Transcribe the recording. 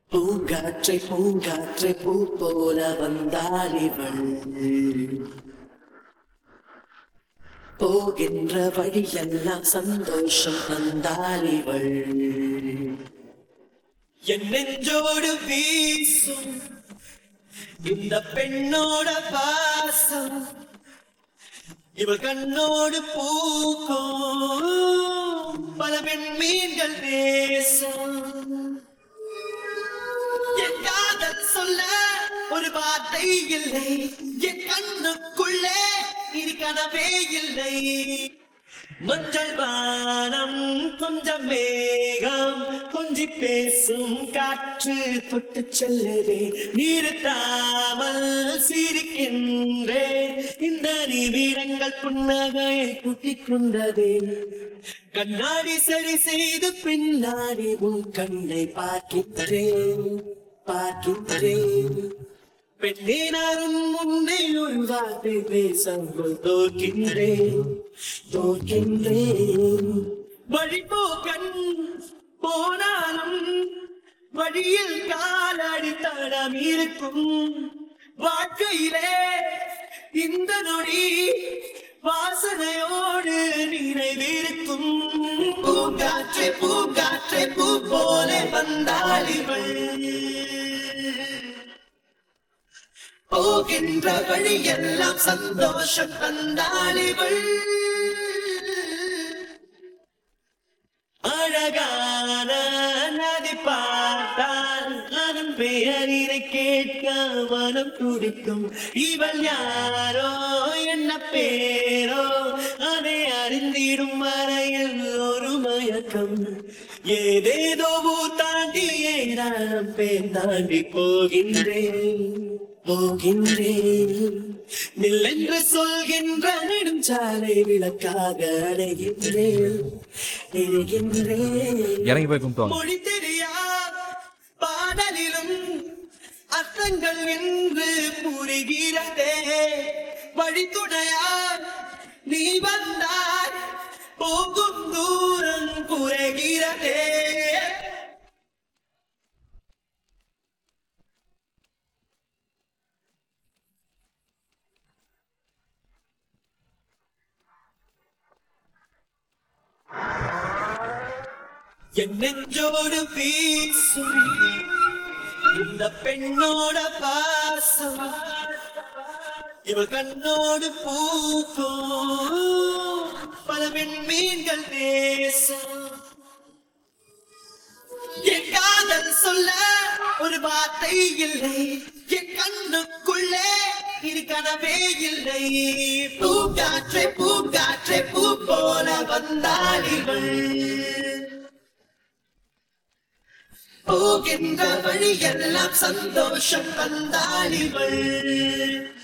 பூங்காற்றை பூங்காற்றை பூ போல வந்தாளிவள் போகின்ற வழியெல்லாம் சந்தோஷம் தந்தாளிவள் என் நெஞ்சோடு வீசும் இந்த பெண்ணோட பாசம் இவள் கண்ணோடு பூக்கும் பல பெண் மீன்கள் பேசும் என் காதல் சொல்ல ஒரு வார்த்தை இல்லை என் கண்ணுக்குள்ளே இனி கனவே இல்லை மஞ்சள் வானம் கொஞ்சம் மேகம் கொஞ்சி பேசும் காற்று தொட்டு செல்லுதே நிறுத்தாமல் சிரிக்கின்றேன் இந்த நிமிடங்கள் புன்னகையை கூட்டிக் கொண்டதே கண்ணாடி சரி செய்து பின்னாடி உன் கண்ணை பார்க்கின்றேன் பார்க்கின்றேன் பெண்ணே நானும் முன்னே ஒரு வார்த்தை பேசங்கள் தோற்கின்றேன் தோற்கின்றேன் வழிபோக்கன் போனாலும் வழியில் காலடி தடம் இருக்கும் வாழ்க்கையிலே இந்த நொடி வாசனையோடு நினைவிருக்கும் பூங்காற்றை பூங்காற்றை பூ போல வந்தாளிவள் போகின்ற வழியெல்லாம் சந்தோஷம் தந்தாளிவள் அழகான நதி பார்த்தால் அதன் பெயரினை கேட்க மனம் துடிக்கும் இவள் யாரோ என்ன பேரோ அதை அறிந்திடும் வரையில் ஒரு மயக்கம் ஏதேதோ ஊர் தாண்டி ஏராளம் பேர் தாண்டி போகின்றேன் போகின்றேன் நில்லென்று சொல்கின்ற நெடுஞ்சாலை விளக்காக அடைகின்றேன் எழுகின்றேன் இறங்கி போய் கும்பிட்டு வாங்க மொழி தெரியா பாடலிலும் அர்த்தங்கள் என்று புரிகிறதே வழித்துணையார் நீ வந்தாய் போகும் தூரம் குறைகிறதே என் நெஞ்சோடு வீசும் இந்த பெண்ணோட பாசம் இவள் கண்ணோடு பூக்கும் பல பெண் மீன்கள் பேசும் என் காதல் சொல்ல ஒரு வார்த்தை இல்லை என் கண்ணுக்குள்ளே இது கனவே இல்லை பூங்காற்றை பூங்காற்றை பூ போல வந்தாளிகள் போகின்ற வழியெல்லாம் சந்தோஷம் வந்தாளிவள்